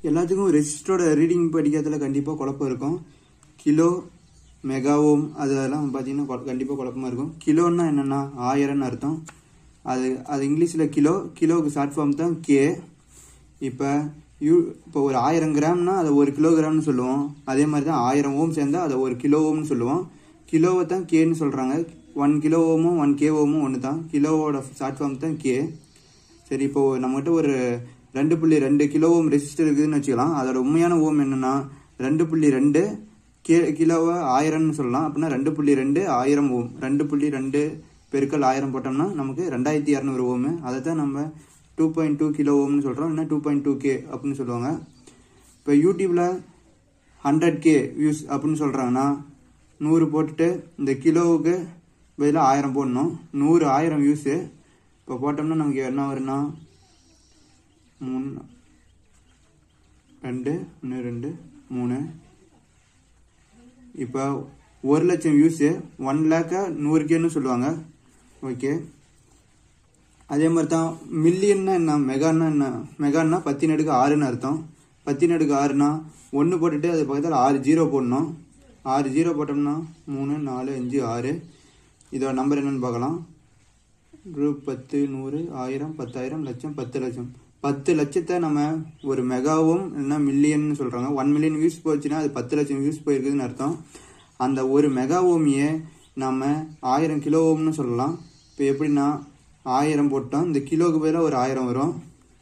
எல்லாத்துக்கும் ரெசிஸ்டரோட ரீடிங் படிக்கிறதுல கண்டிப்பாக குழப்பம் இருக்கும் கிலோ மெகா ஓம் அதெல்லாம் பார்த்தீங்கன்னா கண்டிப்பாக குழப்பமா இருக்கும் கிலோன்னா என்னென்னா ஆயிரம்னு அர்த்தம் அது அது இங்கிலீஷில் கிலோ கிலோவுக்கு ஷார்ட் ஃபார்ம் தான் கே இப்போ யூ இப்போ ஒரு ஆயிரம் கிராம்னா அதை ஒரு கிலோகிராம்னு சொல்லுவோம் அதே மாதிரி தான் ஆயிரம் ஓம் சேர்ந்தா அதை ஒரு கிலோ ஓம்னு சொல்லுவோம் கிலோவை தான் கேன்னு சொல்கிறாங்க ஒன் கிலோ ஓமும் ஒன் கே ஓமும் ஒன்று தான் கிலோவோட ஷார்ட் ஃபார்ம் தான் கே சரி இப்போ நம்மகிட்ட ஒரு ரெண்டு புள்ளி ரெண்டு கிலோ ஓம் ரெசிஸ்டர் இருக்குதுன்னு வச்சுக்கலாம் அதோட உண்மையான ஓம் என்னன்னா ரெண்டு புள்ளி ரெண்டு கே கிலோவை ஆயிரம்னு சொல்லலாம் அப்படின்னா ரெண்டு புள்ளி ரெண்டு ஆயிரம் ஓம் ரெண்டு புள்ளி ரெண்டு பெருக்கல் ஆயிரம் போட்டோம்னா நமக்கு ரெண்டாயிரத்தி இரநூறு ஓமு அதை தான் நம்ம டூ பாயிண்ட் டூ கிலோ ஓம்னு சொல்கிறோம் இல்லைன்னா டூ பாயிண்ட் டூ கே அப்படின்னு சொல்லுவாங்க இப்போ யூடியூப்பில் ஹண்ட்ரட் கே வியூஸ் அப்படின்னு சொல்கிறாங்கன்னா நூறு போட்டுட்டு இந்த கிலோவுக்கு பதிலாக ஆயிரம் போடணும் நூறு ஆயிரம் வியூஸு இப்போ போட்டோம்னா நமக்கு என்ன வரும்னா மூணு ரெண்டு ஒன்று ரெண்டு மூணு இப்போ ஒரு லட்சம் வியூஸு ஒன் லேக்கை நூறு கேன்னு சொல்லுவாங்க ஓகே அதே மாதிரி தான் மில்லியன்னா என்ன மெகான்னா என்ன மெகான்னா பத்தின் அடுக்கு ஆறுன்னு அர்த்தம் பத்தின் அடுக்கு ஆறுனா ஒன்று போட்டுட்டு அது பக்கத்தில் ஆறு ஜீரோ போடணும் ஆறு ஜீரோ போட்டோம்னா மூணு நாலு அஞ்சு ஆறு இதோட நம்பர் என்னன்னு பார்க்கலாம் குரூப் பத்து நூறு ஆயிரம் பத்தாயிரம் லட்சம் பத்து லட்சம் பத்து லட்சத்தை நம்ம ஒரு மெகாவும் இல்லைன்னா மில்லியன் சொல்கிறாங்க ஒன் மில்லியன் வியூஸ் போச்சுன்னா அது பத்து லட்சம் வியூஸ் போயிருக்குதுன்னு அர்த்தம் அந்த ஒரு மெகா ஓமியை நம்ம ஆயிரம் கிலோ ஓம்னு சொல்லலாம் இப்போ எப்படின்னா ஆயிரம் போட்டோம் இந்த கிலோவுக்கு பதிலாக ஒரு ஆயிரம் வரும்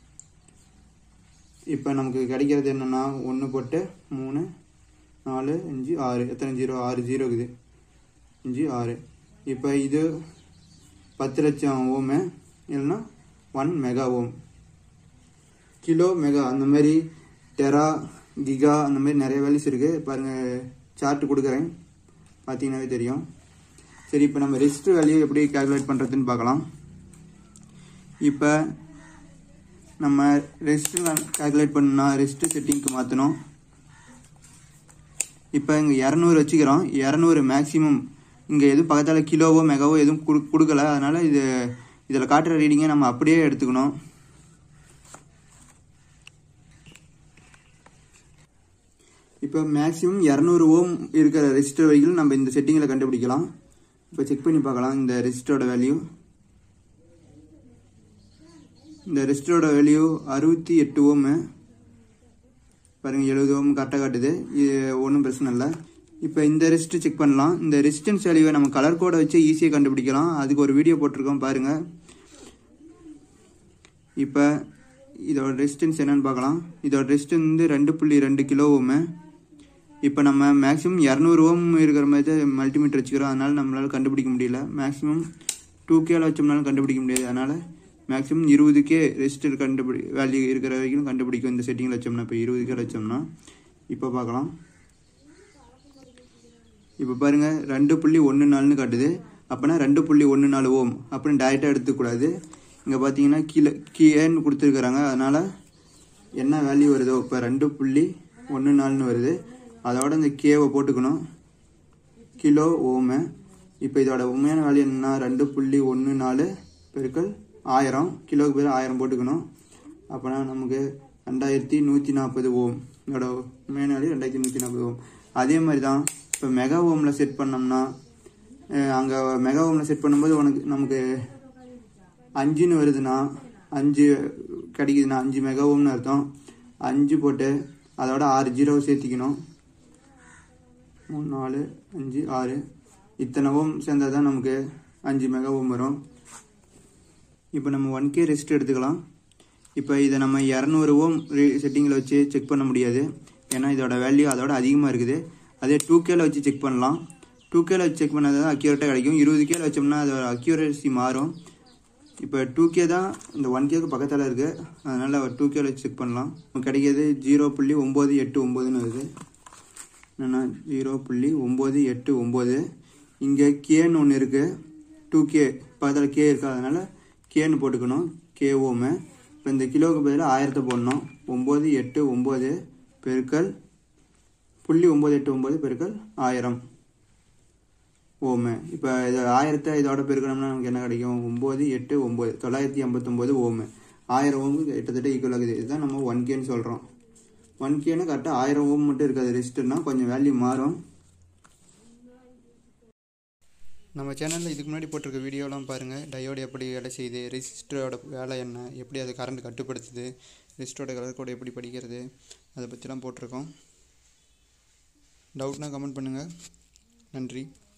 இப்போ நமக்கு கிடைக்கிறது என்னென்னா ஒன்று போட்டு மூணு நாலு அஞ்சு ஆறு எத்தனை ஜீரோ ஆறு ஜீரோ இருக்குது அஞ்சு ஆறு இப்போ இது பத்து லட்சம் ஓமு இல்லைன்னா one mega ohm kilo mega அந்த மாதிரி டெரா கிகா அந்த மாதிரி நிறைய வேல்யூஸ் இருக்குது பாருங்கள் சார்ட் கொடுக்குறேன் பார்த்தீங்கன்னாவே தெரியும் சரி இப்போ நம்ம ரெஜிஸ்டர் வேல்யூ எப்படி கால்குலேட் பண்ணுறதுன்னு பார்க்கலாம் இப்போ நம்ம ரெஜிஸ்டர் கால்குலேட் பண்ணா ரெஜிஸ்டர் செட்டிங்க்கு மாற்றணும் இப்போ இங்கே இரநூறு வச்சுக்கிறோம் இரநூறு மேக்ஸிமம் இங்கே எதுவும் பக்கத்தில் கிலோவோ மெகாவோ எதுவும் கொடு கொடுக்கல அதனால் இது இதில் காட்டுற ரீடிங்கை நம்ம அப்படியே எடுத்துக்கணும் இப்போ மேக்ஸிமம் இரநூறு ஓம் இருக்கிற ரெஜிஸ்டர் வரைக்கும் நம்ம இந்த செட்டிங்கில் கண்டுபிடிக்கலாம் இப்போ செக் பண்ணி பார்க்கலாம் இந்த ரெஜிஸ்டரோட வேல்யூ இந்த ரெஜிஸ்டரோட வேல்யூ அறுபத்தி எட்டு ஓமு பாருங்கள் எழுபது ஓம் கரெக்டாக காட்டுது இது ஒன்றும் பிரச்சனை இல்லை இப்போ இந்த ரெசிஸ்ட் செக் பண்ணலாம் இந்த ரெசிஸ்டன்ஸ் வேல்யூவை நம்ம கலர் கோடை வச்சு ஈஸியாக கண்டுபிடிக்கலாம் அதுக்கு ஒரு வீடியோ போட்டிருக்கோம் பாருங்கள் இப்போ இதோட ரெசிஸ்டன்ஸ் என்னன்னு பார்க்கலாம் இதோட ரெசிஸ்டன்ஸ் வந்து ரெண்டு புள்ளி ரெண்டு கிலோ ஓமு இப்போ நம்ம மேக்ஸிமம் இரநூறு ஓம் இருக்கிற மாதிரி தான் மல்டிமீட்டர் வச்சுக்கிறோம் அதனால் நம்மளால் கண்டுபிடிக்க முடியல மேக்ஸிமம் டூ கேல வச்சோம்னாலும் கண்டுபிடிக்க முடியாது அதனால் மேக்ஸிமம் இருபதுக்கே ரெஜிஸ்டர் கண்டுபிடி வேல்யூ இருக்கிற வரைக்கும் கண்டுபிடிக்கும் இந்த செட்டிங்கில் வச்சோம்னா இப்போ இருபதுக்கே வச்சோம்னா இப்போ பார்க்கலாம் இப்போ பாருங்கள் ரெண்டு புள்ளி ஒன்று நாலுன்னு காட்டுது அப்போனா ரெண்டு புள்ளி ஒன்று நாலு ஓம் அப்படின்னு டைரெக்டாக எடுத்துக்கூடாது இங்கே பார்த்தீங்கன்னா கீழே கீழேன்னு கொடுத்துருக்குறாங்க அதனால் என்ன வேல்யூ வருதோ இப்போ ரெண்டு புள்ளி ஒன்று நாலுன்னு வருது அதோட இந்த கேவை போட்டுக்கணும் கிலோ ஓமு இப்போ இதோட உண்மையான வேல்யூ என்னன்னா ரெண்டு புள்ளி ஒன்று நாலு பெருக்கல் ஆயிரம் கிலோவுக்கு பேர் ஆயிரம் போட்டுக்கணும் அப்போனா நமக்கு ரெண்டாயிரத்தி நூற்றி நாற்பது ஓம் இதோட உண்மையான வேல்யூ ரெண்டாயிரத்தி நூற்றி நாற்பது ஓம் அதே மாதிரி தான் இப்போ மெகா ஓமில் செட் பண்ணோம்னா அங்கே மெகா ஓமில் செட் பண்ணும்போது உனக்கு நமக்கு அஞ்சுன்னு வருதுன்னா அஞ்சு கிடைக்குதுன்னா அஞ்சு மெகா ஓம்னு அர்த்தம் அஞ்சு போட்டு அதோட ஆறு ஜீரோவை சேர்த்திக்கணும் மூணு நாலு அஞ்சு ஆறு இத்தனை ஓம் சேர்ந்தால் தான் நமக்கு அஞ்சு மெகா ஓம் வரும் இப்போ நம்ம ஒன் கே ரெஸ்ட் எடுத்துக்கலாம் இப்போ இதை நம்ம இரநூறு ஓம் செட்டிங்கில் வச்சு செக் பண்ண முடியாது ஏன்னா இதோட வேல்யூ அதோட அதிகமாக இருக்குது அதே டூ கேல வச்சு செக் பண்ணலாம் டூ கேல வச்சு செக் பண்ணால் தான் அக்யூரேட்டாக கிடைக்கும் இருபது கேல வச்சோம்னா அதோட அக்யூரேசி மாறும் இப்போ டூ கே தான் இந்த ஒன் கேக்கு பக்கத்தில் இருக்குது அதனால் டூ கேல வச்சு செக் பண்ணலாம் நமக்கு கிடைக்கிறது ஜீரோ புள்ளி ஒம்பது எட்டு ஒம்பதுன்னு வருது என்னென்னா ஜீரோ புள்ளி ஒம்பது எட்டு ஒம்பது இங்கே கேன்னு ஒன்று இருக்குது டூ கே பக்கத்தில் கே இருக்குது அதனால் கேன்னு போட்டுக்கணும் கே ஓமு இப்போ இந்த கிலோவுக்கு பதிலாக ஆயிரத்தை போடணும் ஒம்பது எட்டு ஒம்பது பெருக்கல் புள்ளி ஒம்பது எட்டு ஒம்பது பெருக்கல் ஆயிரம் ஓமு இப்போ இது ஆயிரத்தை இதோட பெருக்கணும்னா நமக்கு என்ன கிடைக்கும் ஒம்பது எட்டு ஒம்பது தொள்ளாயிரத்தி ஐம்பத்தொம்போது ஓமு ஆயிரம் ஓமு கிட்டத்தட்ட ஈக்குவல் ஆகுது இதுதான் நம்ம ஒன் கேன்னு சொல்கிறோம் ஒன் கேனா கரெக்டாக ஆயிரம் ஓம் மட்டும் இருக்காது ரெசிஸ்டர்னா கொஞ்சம் வேல்யூ மாறும் நம்ம சேனலில் இதுக்கு முன்னாடி போட்டிருக்க வீடியோலாம் பாருங்கள் டயோடு எப்படி வேலை செய்யுது ரெசிஸ்டரோட வேலை என்ன எப்படி அது கரண்ட் கட்டுப்படுத்துது ரெசிஸ்டரோட கலர் கோடு எப்படி படிக்கிறது அதை பற்றிலாம் போட்டிருக்கோம் டவுட்னா கமெண்ட் பண்ணுங்கள் நன்றி